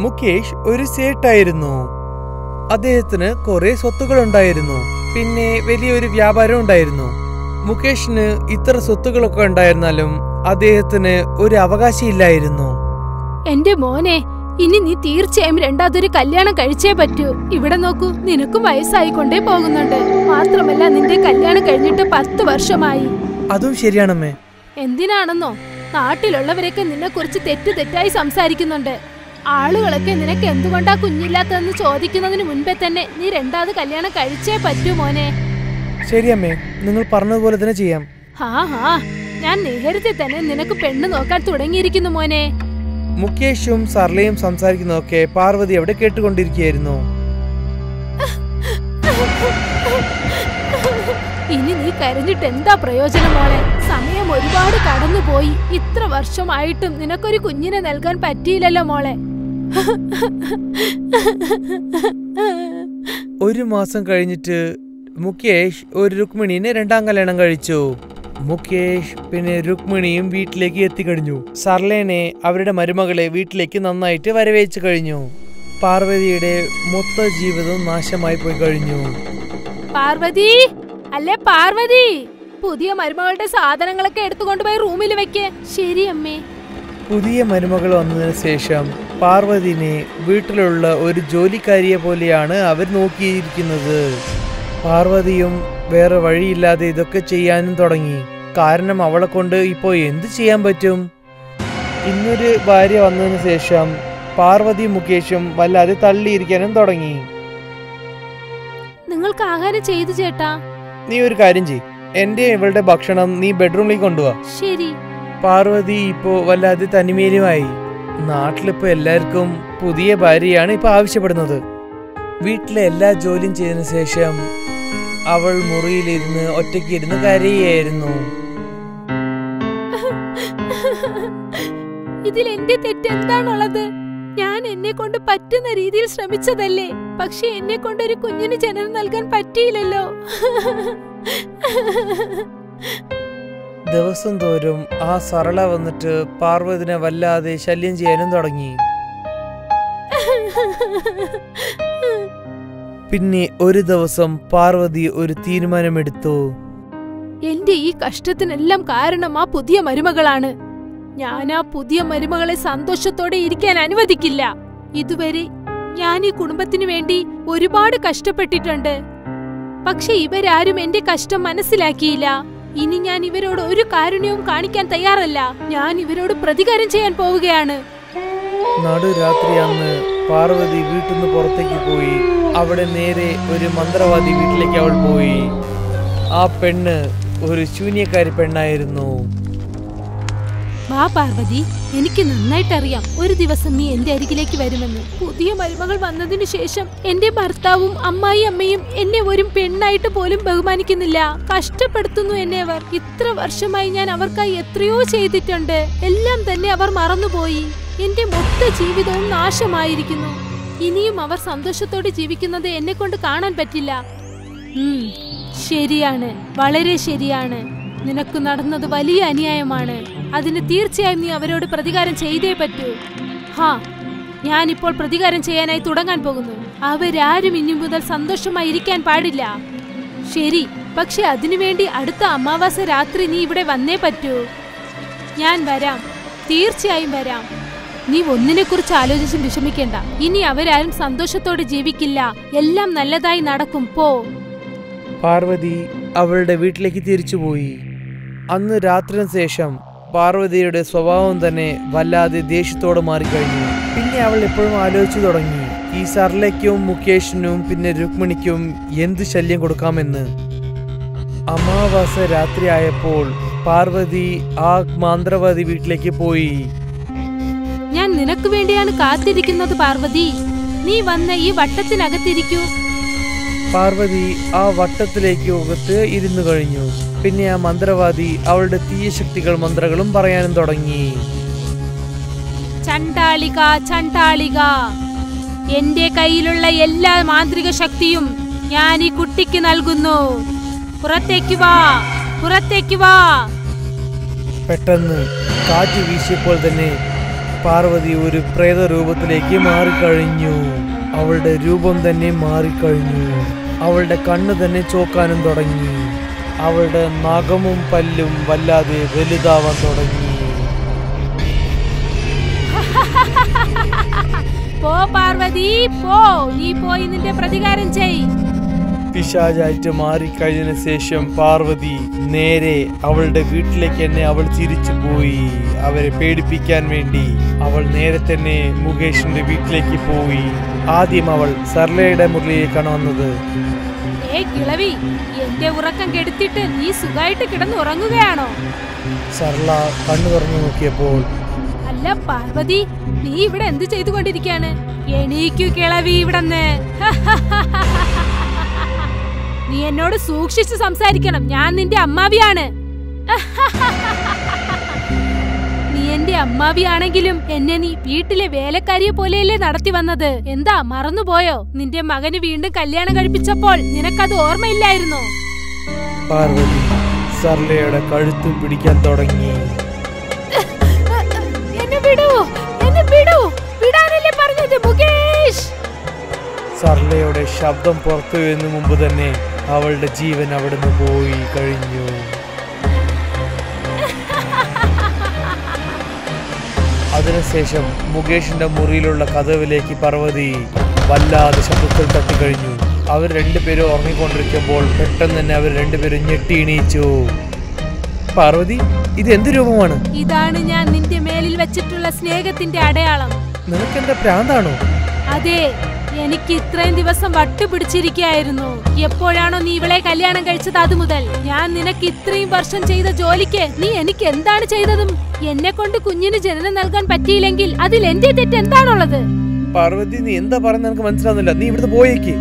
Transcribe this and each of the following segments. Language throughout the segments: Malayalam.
മുകേഷ് ഒരു സേട്ടായിരുന്നു അദ്ദേഹത്തിന് കുറെ സ്വത്തുകൾ ഉണ്ടായിരുന്നു പിന്നെ വലിയൊരു വ്യാപാരം ഉണ്ടായിരുന്നു മുകേഷിന് ഇത്ര സ്വത്തുകളൊക്കെ ഉണ്ടായിരുന്നാലും അദ്ദേഹത്തിന് ഒരു അവകാശമില്ലായിരുന്നു എന്റെ മോനെ ഇനി നീ തീർച്ചയായും രണ്ടാമതൊരു കല്യാണം കഴിച്ചേ പറ്റൂ ഇവിടെ നോക്കൂ നിനക്കും വയസ്സായിക്കൊണ്ടേ പോകുന്നുണ്ട് മാത്രമല്ല നിന്റെ കല്യാണം കഴിഞ്ഞിട്ട് പത്ത് വർഷമായി അതും ശരിയാണമ്മേ എന്തിനാണെന്നോ നാട്ടിലുള്ളവരൊക്കെ നിന്നെ കുറിച്ച് തെറ്റ് തെറ്റായി സംസാരിക്കുന്നുണ്ട് ആളുകളൊക്കെ നിനക്ക് എന്തുകൊണ്ടാ കുഞ്ഞില്ലാത്തതെന്ന് ചോദിക്കുന്നതിന് മുൻപേ തന്നെ നീ രണ്ടാമത് കല്യാണം കഴിച്ചേ പറ്റൂ മോനെ ശരിയമ്മേ നിങ്ങൾ പറഞ്ഞതുപോലെ തന്നെ ചെയ്യാം ഹാ ഹാ ഞാൻ നേരത്തെ തന്നെ നിനക്ക് പെണ്ണ് നോക്കാൻ തുടങ്ങിയിരിക്കുന്നു മോനെ മുകേഷും സർലയും സംസാരിക്കുന്നതൊക്കെ പാർവതി അവിടെ കേട്ടുകൊണ്ടിരിക്കുകയായിരുന്നു ഇനി നീ കരഞ്ഞിട്ട് എന്താ പ്രയോജനം മോളെ സമയം ഒരുപാട് കടന്നുപോയി ഇത്ര വർഷമായിട്ടും നിനക്കൊരു കുഞ്ഞിനെ നൽകാൻ പറ്റിയില്ലല്ലോ മോളെ ഒരു മാസം കഴിഞ്ഞിട്ട് മുകേഷ് ഒരു രുക്മിണീനെ രണ്ടാം കല്യാണം കഴിച്ചു മുകേഷ് പിന്നെ രുക്മിണിയും വീട്ടിലേക്ക് എത്തിക്കഴിഞ്ഞു സർലേനെ അവരുടെ മരുമകളെ വീട്ടിലേക്ക് നന്നായിട്ട് വരവേച്ചു കഴിഞ്ഞു പാർവതിയുടെ മൊത്ത ജീവിതം നാശമായി പോയി കഴിഞ്ഞു പാർവതി അല്ലേ പാർവതി പുതിയ മരുമകളുടെ സാധനങ്ങളൊക്കെ എടുത്തുകൊണ്ടുപോയി റൂമിൽ വെക്കേ ശരി അമ്മേ പുതിയ മരുമകൾ വന്നതിന് ശേഷം പാർവതിനെ വീട്ടിലുള്ള ഒരു ജോലിക്കാരിയെ പോലെയാണ് അവർ നോക്കിയിരിക്കുന്നത് പാർവതിയും വേറെ വഴിയില്ലാതെ ഇതൊക്കെ ചെയ്യാനും തുടങ്ങി കാരണം അവളെ കൊണ്ട് ഇപ്പോൾ എന്ത് ചെയ്യാൻ പറ്റും ഇന്നൊരു ഭാര്യ വന്നതിന് ശേഷം പാർവതി മുകേഷും വല്ലാതെ തള്ളിയിരിക്കാനും തുടങ്ങി നിങ്ങൾക്ക് ആഹാരം ചെയ്തു ചേട്ടാ നീ ഒരു കാര്യം ചെയ് എന്റെ ഇവളുടെ ഭക്ഷണം നീ ബെഡ്റൂമിലേക്ക് കൊണ്ടുപോവാ ശരി പാർവതി ഇപ്പോ വല്ലാതെ തനിമേലുമായി നാട്ടിലിപ്പോ എല്ലാവർക്കും പുതിയ ഭാര്യയാണ് ഇപ്പൊ ആവശ്യപ്പെടുന്നത് വീട്ടിലെ എല്ലാ ജോലിയും ചെയ്തതിനു ശേഷം അവൾ മുറിയിലിരുന്ന് ഒറ്റയ്ക്ക് ഇരുന്ന് കരയായിരുന്നു ഇതിൽ എന്റെ തെറ്റ് എന്താണുള്ളത് ഞാൻ എന്നെ കൊണ്ട് പറ്റുന്ന രീതിയിൽ ശ്രമിച്ചതല്ലേ പക്ഷെ എന്നെ കൊണ്ട് ഒരു കുഞ്ഞിന് ജനനം നൽകാൻ പറ്റിയില്ലല്ലോ ദിവസം തോറും ആ സരള വന്നിട്ട് പാർവതിനെ വല്ലാതെ ശല്യം ചെയ്യാനും തുടങ്ങി പിന്നെ ഒരു ദിവസം പാർവതി ഒരു തീരുമാനമെടുത്തു എന്റെ ഈ കഷ്ടത്തിനെല്ലാം കാരണം ആ പുതിയ മരുമകളാണ് ഞാൻ ആ പുതിയ മരുമകളെ സന്തോഷത്തോടെ ഇരിക്കാൻ അനുവദിക്കില്ല ഇതുവരെ ഞാൻ ഈ കുടുംബത്തിനു വേണ്ടി ഒരുപാട് കഷ്ടപ്പെട്ടിട്ടുണ്ട് പക്ഷെ ഇവരാരും എന്റെ കഷ്ടം മനസ്സിലാക്കിയില്ല ഇനി ഞാൻ ഇവരോട് ഒരു കാരുണ്യവും കാണിക്കാൻ തയ്യാറല്ല ഞാൻ ഇവരോട് പ്രതികാരം ചെയ്യാൻ പോവുകയാണ് നടുരാത്രി അന്ന് പാർവതി വീട്ടിൽ നിന്ന് പുറത്തേക്ക് പോയി അവിടെ നേരെ ഒരു മന്ത്രവാദി വീട്ടിലേക്ക് അവൾ പോയി ആ പെണ്ണ് ഒരു ശൂന്യക്കാരി പെണ്ണായിരുന്നു വാ പാർവതി എനിക്ക് നന്നായിട്ടറിയാം ഒരു ദിവസം നീ എന്റെ അരികിലേക്ക് വരുമെന്ന് പുതിയ മരുമകൾ വന്നതിനു ശേഷം എന്റെ ഭർത്താവും അമ്മായി അമ്മയും എന്നെ ഒരു പെണ്ണായിട്ട് പോലും ബഹുമാനിക്കുന്നില്ല കഷ്ടപ്പെടുത്തുന്നു എന്നെ അവർ ഇത്ര വർഷമായി ഞാൻ അവർക്കായി എത്രയോ ചെയ്തിട്ടുണ്ട് എല്ലാം തന്നെ അവർ മറന്നുപോയി എന്റെ മൊത്ത ജീവിതവും നാശമായിരിക്കുന്നു ഇനിയും അവർ സന്തോഷത്തോടെ ജീവിക്കുന്നത് എന്നെ കൊണ്ട് കാണാൻ പറ്റില്ല ഉം, ശരിയാണ് വളരെ ശരിയാണ് നിനക്ക് നടന്നത് വലിയ അന്യായമാണ് അതിന് തീർച്ചയായും നീ അവരോട് പ്രതികാരം ചെയ്തേ പറ്റൂ ഹാ ഞാനിപ്പോൾ പ്രതികാരം ചെയ്യാനായി തുടങ്ങാൻ പോകുന്നു അവരാരും ഇനി മുതൽ സന്തോഷമായി ഇരിക്കാൻ പാടില്ല ശരി പക്ഷെ അതിനുവേണ്ടി അടുത്ത അമാവാസ രാത്രി നീ ഇവിടെ വന്നേ പറ്റൂ ഞാൻ വരാം തീർച്ചയായും വരാം നീ ഒന്നിനെക്കുറിച്ച് ആലോചിച്ചും വിഷമിക്കേണ്ട ഇനി അവരാരും സന്തോഷത്തോടെ ജീവിക്കില്ല എല്ലാം നല്ലതായി നടക്കും പോ പാർവതി അവളുടെ വീട്ടിലേക്ക് തിരിച്ചുപോയി അന്ന് രാത്രിന് ശേഷം പാർവതിയുടെ സ്വഭാവം തന്നെ വല്ലാതെ ദേഷ്യത്തോടെ മാറിക്കഴിഞ്ഞു പിന്നെ അവൾ എപ്പോഴും ആലോചിച്ചു തുടങ്ങി ഈ സർലയ്ക്കും മുകേഷിനും പിന്നെ രുക്മിണിക്കും എന്ത് ശല്യം കൊടുക്കാമെന്ന് അമാവാസ രാത്രിയായപ്പോൾ പാർവതി ആ മാന്ത്രവാദി വീട്ടിലേക്ക് പോയി ഞാൻ നിനക്ക് വേണ്ടിയാണ് കാത്തിരിക്കുന്നത് പാർവതി നീ വന്ന ഈ വട്ടത്തിനകത്തിരിക്കൂ പാർവതി ആ വട്ടത്തിലേക്ക് അകത്ത് ഇരുന്നു കഴിഞ്ഞു പിന്നെ ആ മന്ത്രവാദി അവളുടെ തീയ ശക്തികൾ മന്ത്രങ്ങളും പറയാനും തുടങ്ങി ചണ്ടാളിക ചണ്ടാളിക എന്റെ കയ്യിലുള്ള എല്ലാ മാന്ത്രിക ശക്തിയും ഞാൻ ഈ കുട്ടിക്ക് നൽകുന്നു പുറത്തേക്ക് വാ പുറത്തേക്ക് വാ പെട്ടെന്ന് കാറ്റ് വീശിയപ്പോൾ തന്നെ പാർവതി ഒരു പ്രേത രൂപത്തിലേക്ക് മാറിക്കഴിഞ്ഞു അവളുടെ രൂപം തന്നെ മാറിക്കഴിഞ്ഞു അവളുടെ കണ്ണ് തന്നെ ചോക്കാനും തുടങ്ങി അവളുടെ നഖമും പല്ലും വല്ലാതെ വലുതാവാൻ തുടങ്ങി പോ പാർവതി പോ നീ പോയി നിന്റെ പ്രതികാരം ചെയ് പിശാചായിട്ട് മാറിക്കഴിഞ്ഞതിന് ശേഷം പാർവതി നേരെ അവളുടെ വീട്ടിലേക്ക് തന്നെ അവൾ തിരിച്ചു പോയി അവരെ പേടിപ്പിക്കാൻ വേണ്ടി അവൾ നേരെ തന്നെ മുകേഷിന്റെ വീട്ടിലേക്ക് പോയി ആദ്യം അവൾ സർലയുടെ മുറിയിലേക്കാണ് വന്നത് ഏ കിളവി എന്റെ ഉറക്കം കെടുത്തിട്ട് നീ സുഖമായിട്ട് കിടന്ന് ഉറങ്ങുകയാണോ സർല കണ്ണു തുറന്നു നോക്കിയപ്പോൾ അല്ല പാർവതി നീ ഇവിടെ എന്ത് ചെയ്തുകൊണ്ടിരിക്കാണ് എണീക്കു കിളവി ഇവിടന്ന് നീ എന്നോട് സൂക്ഷിച്ച് സംസാരിക്കണം ഞാൻ നിന്റെ അമ്മാവിയാണ് നീ എന്റെ അമ്മാവിയാണെങ്കിലും എന്നെ നീ വീട്ടിലെ വേലക്കാരിയെ പോലെയല്ലേ നടത്തി വന്നത് എന്താ മറന്നുപോയോ നിന്റെ മകന് വീണ്ടും കല്യാണം കഴിപ്പിച്ചപ്പോൾ നിനക്കത് ഓർമ്മയില്ലായിരുന്നോ പാർവതി സർലയുടെ കഴുത്തും പിടിക്കാൻ തുടങ്ങി എന്നെ വിടൂ എന്നെ വിടൂ വിടാനല്ലേ പറഞ്ഞത് മുകേഷ് സർലയുടെ ശബ്ദം പുറത്തു വരുന്ന മുമ്പ് തന്നെ അവളുടെ ജീവൻ അവിടുന്ന് പോയി കഴിഞ്ഞു അതിനുശേഷം മുകേഷിന്റെ മുറിയിലുള്ള കഥവിലേക്ക് പർവതി വല്ലാതെ ശബ്ദത്തിൽ തട്ടിക്കഴിഞ്ഞു അവർ രണ്ടുപേരും ഉറങ്ങിക്കൊണ്ടിരിക്കുമ്പോൾ പെട്ടെന്ന് തന്നെ അവർ രണ്ടുപേരും ഞെട്ടി എണീച്ചു പാർവതി ഇത് എന്ത് രൂപമാണ് ഇതാണ് ഞാൻ നിന്റെ മേലിൽ വെച്ചിട്ടുള്ള സ്നേഹത്തിന്റെ അടയാളം നിനക്കെന്താ പ്രാന്താണോ അതെ എനിക്ക് ഇത്രയും ദിവസം വട്ടുപിടിച്ചിരിക്കുകയായിരുന്നു എപ്പോഴാണോ നീ ഇവളെ കല്യാണം കഴിച്ചത് അത് മുതൽ ഞാൻ നിനക്ക് ഇത്രയും വർഷം ചെയ്ത ജോലിക്ക് നീ എനിക്ക് എന്താണ് ചെയ്തതും എന്നെ കൊണ്ട് കുഞ്ഞിന് ജനനം നൽകാൻ പറ്റിയില്ലെങ്കിൽ അതിൽ എന്റെ തെറ്റ് എന്താണുള്ളത് പാർവതി നീ എന്താ പറയുന്നത് എനിക്ക് മനസ്സിലാവുന്നില്ല നീ ഇവിടുന്ന് പോയേക്ക്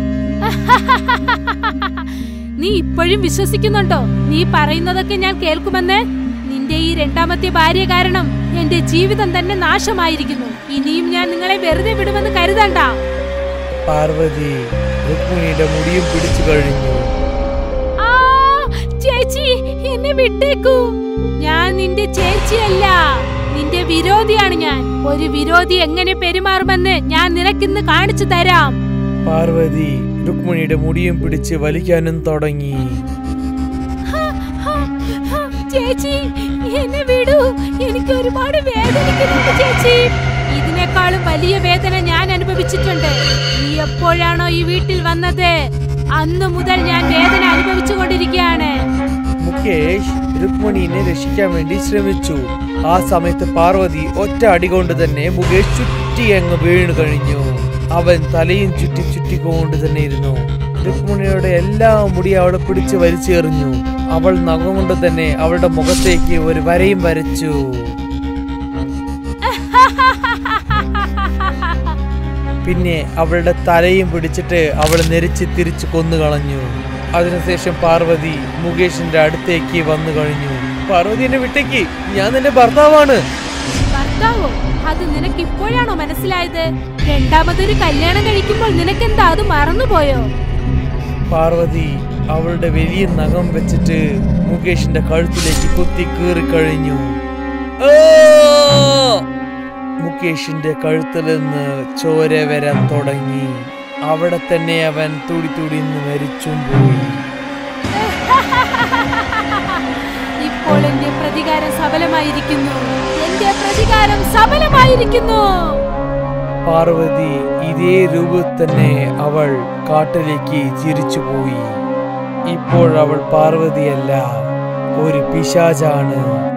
നീ ഇപ്പോഴും വിശ്വസിക്കുന്നുണ്ടോ നീ പറയുന്നതൊക്കെ ഞാൻ കേൾക്കുമെന്ന് നിന്റെ ഈ രണ്ടാമത്തെ ഭാര്യ കാരണം എന്റെ ജീവിതം തന്നെ നാശമായിരിക്കുന്നു ഇനിയും ഞാൻ നിങ്ങളെ വെറുതെ വിടുമെന്ന് കരുതണ്ട പാർവതി രുക്മിണിയുടെ മുടിയും പിടിച്ചു കഴിഞ്ഞു ആ, ചേച്ചി എന്നെ വിട്ടേക്കൂ ഞാൻ നിന്റെ ചേച്ചിയല്ല നിന്റെ വിരോധിയാണ് ഞാൻ ഒരു വിരോധി എങ്ങനെ പെരുമാറുമെന്ന് ഞാൻ നിനക്കിന്ന് കാണിച്ചു തരാം പാർവതി രുക്മിണിയുടെ മുടിയും പിടിച്ച് വലിക്കാനും തുടങ്ങി ഹ, ഹ, ഹ, ചേച്ചി എന്നെ വിടൂ എനിക്ക് ഒരുപാട് വേദനിക്കുന്നുണ്ട് ചേച്ചി ഇതിനേക്കാളും വലിയ വേദന ഞാൻ അനുഭവിച്ചിട്ടുണ്ട് നീ എപ്പോഴാണോ ഈ വീട്ടിൽ വന്നത് അന്നു മുതൽ ഞാൻ വേദന അനുഭവിച്ചുകൊണ്ടിരിക്കുകയാണ് മുകേഷ് രുക്മിണിനെ രക്ഷിക്കാൻ വേണ്ടി ശ്രമിച്ചു ആ സമയത്ത് പാർവതി ഒറ്റ അടി കൊണ്ട് തന്നെ മുകേഷ് ചുറ്റി അങ്ങ് വീണു കഴിഞ്ഞു അവൻ തലയും ചുറ്റി ചുറ്റിക്കൊണ്ട് തന്നെ ഇരുന്നു രുക്മിണിയുടെ എല്ലാ മുടി അവളെ പിടിച്ച് വലിച്ചെറിഞ്ഞു അവൾ നഖം കൊണ്ട് തന്നെ അവളുടെ മുഖത്തേക്ക് ഒരു വരയും വരച്ചു പിന്നെ അവളുടെ തലയും പിടിച്ചിട്ട് അവൾ നെരിച്ച് തിരിച്ചു കൊന്നുകളഞ്ഞു അതിനുശേഷം പാർവതി മുകേഷിന്റെ അടുത്തേക്ക് വന്നു കഴിഞ്ഞു പാർവതി എന്നെ വിട്ടേക്ക് ഞാൻ നിന്റെ ഭർത്താവാണ് ഭർത്താവോ അത് നിനക്ക് ഇപ്പോഴാണോ മനസ്സിലായത് രണ്ടാമതൊരു കല്യാണം കഴിക്കുമ്പോൾ നിനക്കെന്താ അത് മറന്നുപോയോ പാർവതി അവളുടെ വലിയ നഖം വെച്ചിട്ട് മുകേഷിന്റെ കഴുത്തിലേക്ക് കുത്തി കീറി കഴിഞ്ഞു ആ! മുകേഷിന്റെ കഴുത്തിൽ നിന്ന് ചോര വരാൻ തുടങ്ങി അവിടെ തന്നെ അവൻ തുടി തുടി നിന്ന് മരിച്ചും പോയി ഇപ്പോൾ എന്റെ പ്രതികാരം സഫലമായിരിക്കുന്നു എന്റെ പ്രതികാരം സഫലമായിരിക്കുന്നു പാർവതി ഇതേ രൂപത്തിൽ തന്നെ അവൾ കാട്ടിലേക്ക് ചിരിച്ചുപോയി ഇപ്പോൾ അവൾ പാർവതിയല്ല ഒരു പിശാചാണ്